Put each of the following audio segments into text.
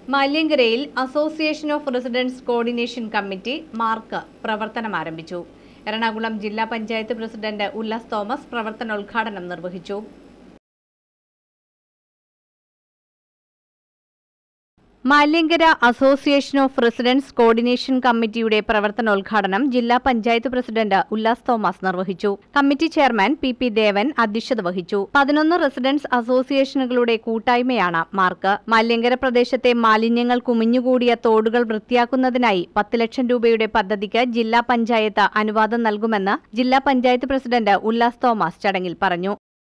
മാല്യങ്കരയിൽ association of residents coordination committee MARC പ്രവർത്തനം ആരംഭിച്ചു എറണാകുളം ജില്ലാ പഞ്ചായത്ത് പ്രസിഡന്റ് ഉല്ലാസ് തോമസ് പ്രവർത്തനോദ്ഘാടനം നിർവഹിച്ചു Malyankara association of residents coordination കമ്മിറ്റിയുടെ പ്രവർത്തനോദ്ഘാടനം ജില്ലാ പഞ്ചായത്ത് പ്രസിഡന്റ് ഉല്ലാസ് തോമസ് നിർവഹിച്ചു committee chairman P P Devan അധ്യക്ഷത വഹിച്ചു പതിനൊന്ന് റെസിഡൻസ് അസോസിയേഷനുകളുടെ കൂട്ടായ്മയാണ് മാർക്ക് മാല്യങ്കര പ്രദേശത്തെ മാലിന്യങ്ങൾ കുമിഞ്ഞുകൂടിയ തോടുകൾ വൃത്തിയാക്കുന്നതിനായി പത്ത് ലക്ഷം രൂപയുടെ പദ്ധതിക്ക് ജില്ലാ പഞ്ചായത്ത് അനുവാദം നൽകുമെന്ന് ജില്ലാ പഞ്ചായത്ത് പ്രസിഡന്റ് ഉല്ലാസ് തോമസ് ചടങ്ങിൽ പറഞ്ഞു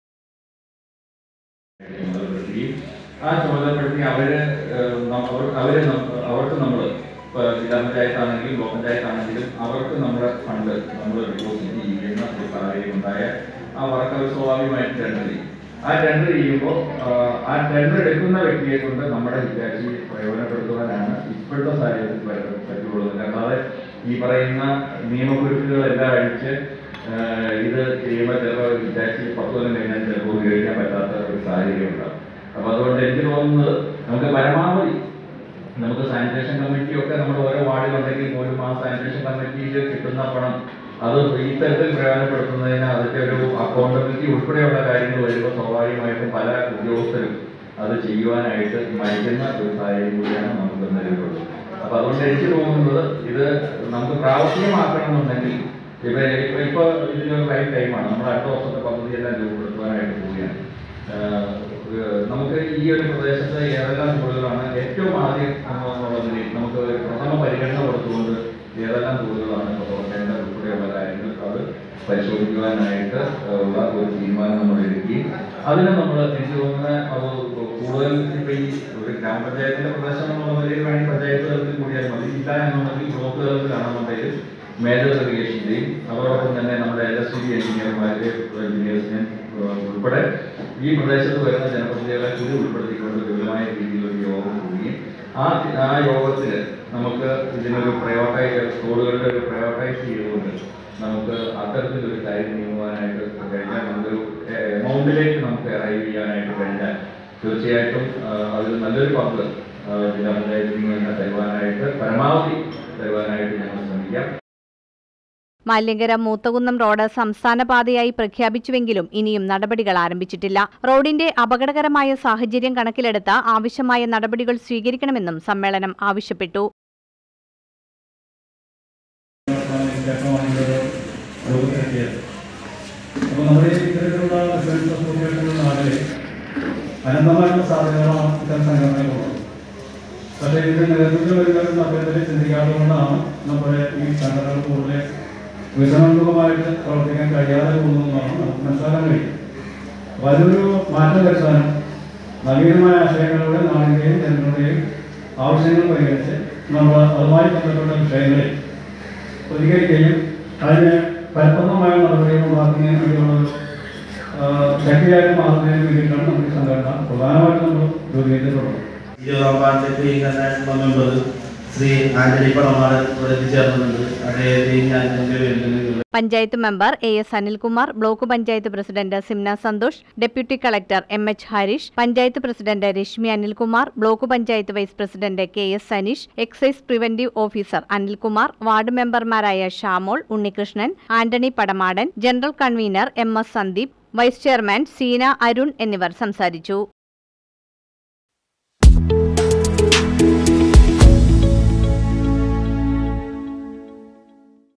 ചുമതലപ്പെടുത്തുകയും ആ ചുമതലപ്പെടുത്തി അവര് ഏഹ്, നം- അവർ- അവര് നം- അവർക്ക് നമ്മൾ ജില്ലാ പഞ്ചായത്താണെങ്കിലും ബ്ലോക്ക് പഞ്ചായത്താണെങ്കിലും അവർക്ക് നമ്മുടെ ഫണ്ട് നമ്മൾ ഡെപ്പോസിറ്റ് ചെയ്യുന്ന ഒരു സാഹചര്യം ഉണ്ടായ ആ വർക്ക് അവർ സ്വാഭാവികമായിട്ട് ടെൻഡർ ചെയ്യും ആ ടെൻഡർ ചെയ്യുമ്പോൾ ആ ടെൻഡർ എടുക്കുന്ന വ്യക്തിയെ കൊണ്ട് നമ്മുടെ വിദ്യാർത്ഥി പ്രയോജനപ്പെടുത്തുവാനാണ് ഇപ്പോഴത്തെ സാഹചര്യത്തിൽ പറ്റ- പറ്റുള്ളൂ അല്ലാതെ ഈ പറയുന്ന നിയമക്കുരുക്കുകളെല്ലാം അഴിച്ച് ഏഹ്, ഇത് ചെയ്യുമ്പോൾ ചിലപ്പോൾ വിദ്യാർത്ഥി പത്ത് കൊല്ലം കഴിഞ്ഞാൽ ചിലപ്പോൾ ഉപയോഗിക്കാൻ പറ്റാത്ത ഒരു സാഹചര്യം ഉണ്ടാകും അപ്പൊ അതുകൊണ്ട് എനിക്ക് തോന്നുന്നത് നമുക്ക് പരമാവധി നമുക്ക് സാനിറ്റേഷൻ കമ്മിറ്റി ഒക്കെ നമ്മുടെ ഓരോ വാർഡിലുണ്ടെങ്കിൽ പോലും ആ സാനിറ്റേഷൻ കമ്മിറ്റിയിൽ കിട്ടുന്ന പണം അത് ഈ തരത്തിൽ പ്രയോജനപ്പെടുത്തുന്നതിന് അതിന്റെ ഒരു അക്കൗണ്ടബിലിറ്റി ഉൾപ്പെടെയുള്ള കാര്യങ്ങൾ വരുമ്പോൾ സ്വാഭാവികമായിട്ടും പല ഉദ്യോഗസ്ഥരും അത് ചെയ്യുവാനായിട്ട് മരിക്കുന്ന ഒരു സാഹചര്യം കൂടിയാണ് നമുക്ക് നിലവിലുള്ളത് അപ്പൊ അതുകൊണ്ട് എനിക്ക് തോന്നുന്നത് ഇത് നമുക്ക് പ്രാവർത്തികമാക്കണമെന്നുണ്ടെങ്കിൽ ഇപ്പൊ ഇപ്പൊ ഇപ്പൊ ഇതിനൊരു റൈറ്റ് ടൈമാണ് നമ്മൾ അടുത്ത വർഷത്തെ പദ്ധതി എല്ലാം രൂപപ്പെടുത്തുവാനായിട്ട് പോവുകയാണ് ആഹ് ഏഹ് നമുക്ക് ഈ ഒരു പ്രദേശത്ത് ഏതെല്ലാം തോടുകളാണ് ഏറ്റവും ആദ്യം എന്നുള്ളതിൽ നമുക്ക് ഒരു പ്രഥമ പരിഗണന കൊടുത്തുകൊണ്ട് ഏതെല്ലാം തോടുകളാണ് ഇപ്പോൾ തുറക്കേണ്ട ഉൾപ്പെടെയുള്ള കാര്യങ്ങൾ അത് പരിശോധിക്കുവാനായിട്ട് ഉള്ള ഒരു തീരുമാനം നമ്മൾ എടുക്കുകയും അതിന് നമ്മൾ എനിക്ക് തോന്നുന്ന അത് കൂടുതൽ ഇപ്പൊ ഈ ഒരു ഗ്രാമപഞ്ചായത്തിന്റെ പ്രദേശം എന്നുള്ള നിലയിൽ വേണമെങ്കിൽ പഞ്ചായത്ത് തലത്തിൽ കൂടിയാൽ മതി ഇല്ല എന്നുണ്ടെങ്കിൽ ബ്ലോക്ക് തലത്തിലാണെന്നുണ്ടെങ്കിൽ മേജർ ഇറിഗേഷന്റെയും അതോടൊപ്പം തന്നെ നമ്മുടെ എൽ എസ് ഡി എഞ്ചിനീയർമാരുടെ എഞ്ചിനീയേഴ്സിനെയും ഉൾപ്പെടെ ഈ പ്രദേശത്ത് വരുന്ന ജനപ്രതിനിധികളെ കൂടി ഉൾപ്പെടുത്തിക്കൊണ്ട് വിപുലമായ രീതിയിൽ ഒരു യോഗം കൂടുകയും ആ ആ യോഗത്തിൽ നമുക്ക് ഇതിനൊരു പ്രയോട്ടൈസ് റോഡുകളുടെ ഒരു പ്രയോട്ടൈസ് ചെയ്തുകൊണ്ട് നമുക്ക് അത്തരത്തിലൊരു കാര്യം നീങ്ങുവാനായിട്ട് കഴിഞ്ഞാൽ നമുക്കൊരു എമൗണ്ടിലേക്ക് നമുക്ക് അറൈവ് ചെയ്യാനായിട്ട് കഴിഞ്ഞാൽ തീർച്ചയായിട്ടും ആ, അതിൽ നല്ലൊരു പങ്ക് ആ, ജില്ലാ പഞ്ചായത്തിൽ നിന്ന് തരുവാനായിട്ട് പരമാവധി തരുവാനായിട്ട് ഞങ്ങൾ ശ്രമിക്കാം മാല്യങ്കര മൂത്തകുന്നം റോഡ് സംസ്ഥാന പാതയായി പ്രഖ്യാപിച്ചുവെങ്കിലും ഇനിയും നടപടികൾ ആരംഭിച്ചിട്ടില്ല റോഡിന്റെ അപകടകരമായ സാഹചര്യം കണക്കിലെടുത്ത് ആവശ്യമായ നടപടികൾ സ്വീകരിക്കണമെന്നും സമ്മേളനം ആവശ്യപ്പെട്ടു അപ്പോൾ നമ്മുടെ ഈ ഇത്തരത്തിലുള്ള റെസിഡൻസ് അസോസിയേഷനുള്ള നാട്ടിൽ അനന്തമായിട്ടുള്ള സാധ്യതകളാണ് ഇത്തരം സംഘടനകളുള്ളത് പക്ഷേ ഇതിന്റെ നേതൃത്വം വരുന്ന അദ്ദേഹത്തിൽ ചിന്തിക്കാത്തതുകൊണ്ടാണ് നമ്മുടെ ഈ സംഘടനകൾ കൂടുതൽ വിഷമമുഖമായിട്ട് പ്രവർത്തിക്കാൻ കഴിയാതെ പോകുന്നതെന്നാണ് നമുക്ക് മനസ്സിലാക്കാൻ കഴിയും അപ്പോൾ അതിനൊരു മാറ്റം വരുത്താനും നവീനമായ ആശയങ്ങളുടെ നാടിൻ്റെയും ജനങ്ങളുടെയും ആവശ്യങ്ങൾ പരിഗണിച്ച് നമ്മൾ അതുമായി ബന്ധപ്പെട്ട വിഷയങ്ങളിൽ പ്രതികരിക്കുകയും അതിന് ഫലപ്രദമായ നടപടികൾ ഉണ്ടാക്കുന്നതിന് വേണ്ടിയുള്ള ഒരു, ആ, ശക്തിയായിട്ട് മാറുന്നതിന് വേണ്ടിയിട്ടാണ് നമ്മുടെ ഈ സംഘടന പ്രധാനമായിട്ടും നമ്മൾ രൂപീകരിച്ചിട്ടുള്ളത് ഇരുപതാം വാർഡിലേക്ക് ഇന്നലെ മെമ്പർ ശ്രീ ആന്റണി പടമാട് ഇവിടെ എത്തിച്ചേർന്നിട്ടുണ്ട് അദ്ദേഹത്തെയും ഞാൻ എൻ്റെ പേരിൽ നിന്നുള്ള panchayat member A S Anilkumar block panchayat president Simna Santhosh deputy collector M H Harish panchayat president Reshmi Anilkumar block panchayat vice president K S Saneesh excise preventive officer Anilkumar ward മെമ്പർമാരായ Shamol Unnikrishnan Antony Padamadan general convener M S Sandeep vice chairman Seena Arun എന്നിവർ സംസാരിച്ചു